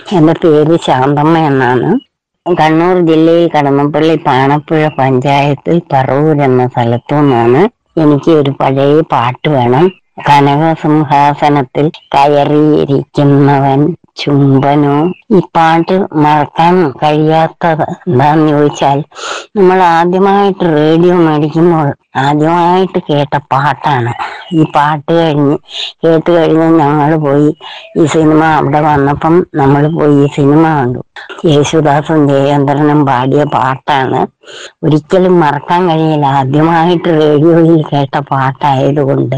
എൻ്റെ പേര് ശാന്തമ്മ എന്നാണ് കണ്ണൂർ ജില്ലയിൽ കടന്നപ്പള്ളി പാണപ്പുഴ പഞ്ചായത്തിൽ പറവൂർ എന്ന സ്ഥലത്തു നിന്നാണ് എനിക്ക് ഒരു പഴയ പാട്ട് വേണം കനകസിംഹാസനത്തിൽ കയറിയിരിക്കുന്നവൻ ചുംബനോ ഈ പാട്ട് മറക്കാൻ കഴിയാത്തത് എന്താന്ന് ചോദിച്ചാൽ നമ്മൾ ആദ്യമായിട്ട് റേഡിയോ മേടിക്കുമ്പോൾ ആദ്യമായിട്ട് കേട്ട പാട്ടാണ് ഈ പാട്ട് കഴിഞ്ഞ് കേട്ട് കഴിഞ്ഞ് ഞങ്ങൾ പോയി ഈ സിനിമ അവിടെ വന്നപ്പം നമ്മൾ പോയി ഈ സിനിമ കണ്ടു യേശുദാസും ജയേന്ദ്രനും പാടിയ പാട്ടാണ് ഒരിക്കലും മറക്കാൻ കഴിയില്ല ആദ്യമായിട്ട് റേഡിയോയിൽ കേട്ട പാട്ടായതുകൊണ്ട്